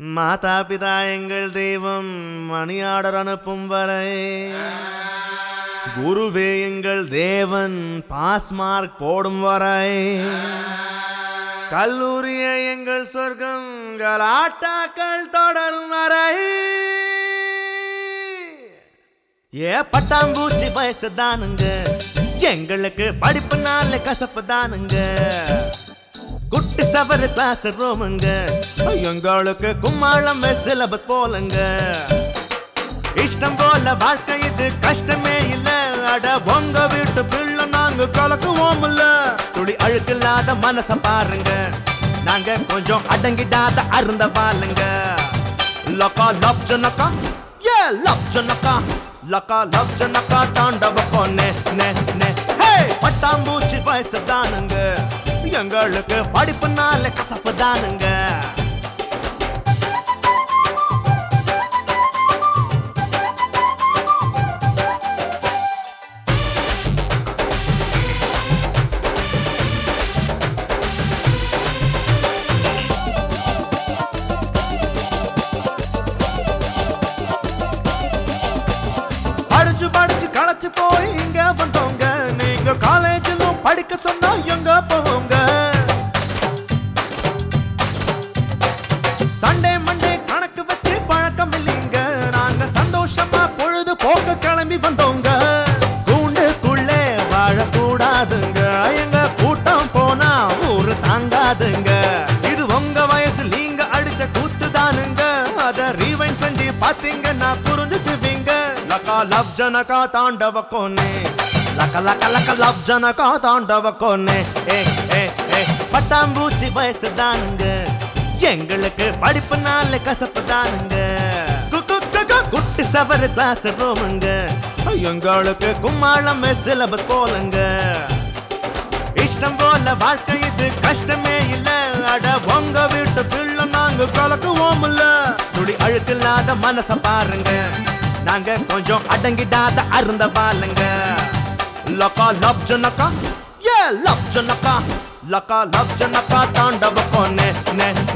மாதா பிதா எங்கள் தெய்வம் மணியாடர் அனுப்பும் வரை குருவே எங்கள் தேவன் பாஸ் மார்க் போடும் வரை கல்லூரியை எங்கள் சொர்க்கம் கலாட்டாக்கள் தொடரும் வரை ஏ பட்டாம்பூச்சி வயசு தானுங்க எங்களுக்கு படிப்புனால கசப்பு தானுங்க குட்டி சவரு கிளாஸ் ரூமுங்க எங்களுக்கு கும்மாளம் சிலபஸ் போலங்க இஷ்டம் போல வாழ்க்கை இது கஷ்டமே இல்ல அட பொங்க வீட்டு பிள்ளை நாங்க கலக்குவோம்ல துளி அழுக்கில்லாத மனச பாருங்க நாங்க கொஞ்சம் அடங்கிடாத அருந்த பாலுங்க லக்கா லப் ஜனக்கா ஏ லப் ஜனக்கா லக்கா லப் ஜனக்கா தாண்டவ பொண்ணே நே நே ஹே பட்டாம்பூச்சி வயசு தானுங்க எங்களுக்கு படிப்புனால கசப்பு தானுங்க படிச்சு படிச்சு களைச்சு போய் இங்க வந்தோங்க நீங்க காலேஜிலும் படிக்க சொன்னா எங்க போவோங்க சண்டே மண்டே கணக்கு வச்சு பழக்கம் இல்லைங்க நாங்க சந்தோஷமா பொழுது போக்க கிளம்பி வந்தோங்க கூண்டுக்குள்ளே வாழக்கூடாதுங்க எங்க கூட்டம் போனா ஊரு தாங்காதுங்க இது உங்க வயசு நீங்க அடிச்ச கூத்து தானுங்க அத ரீவைண்ட் செஞ்சு பாத்தீங்கன்னா புரிஞ்சுக்குவீங்க லக்கா லவ் ஜனகா தாண்டவ கோனே லக்க லக்க லக்க லவ் ஜனகா தாண்டவ கோனே ஏ ஏ ஏ பட்டாம்பூச்சி வயசு தானுங்க எங்களுக்கு படிப்புனால கசப்பு தானுங்க கு- கு- கு- கு- குட்டி சவரு கிளாஸ் ரூமுங்க எங்களுக்கு கும்மாளம் சிலபஸ் போலங்க இஷ்டம் போல வாழ்க்கை இது கஷ்டமே இல்ல அட உங்க வீட்டு பிள்ளை நாங்க கலக்குவோம்ல துளி அழுக்கில்லாத மனச பாருங்க நாங்க கொஞ்சம் அடங்கிடாத அருந்த பாலுங்க லக்கா லப் ஜனக்கா ஏ லப் ஜனக்கா லக்கா லப் ஜனக்கா தாண்டவ பொண்ணே நே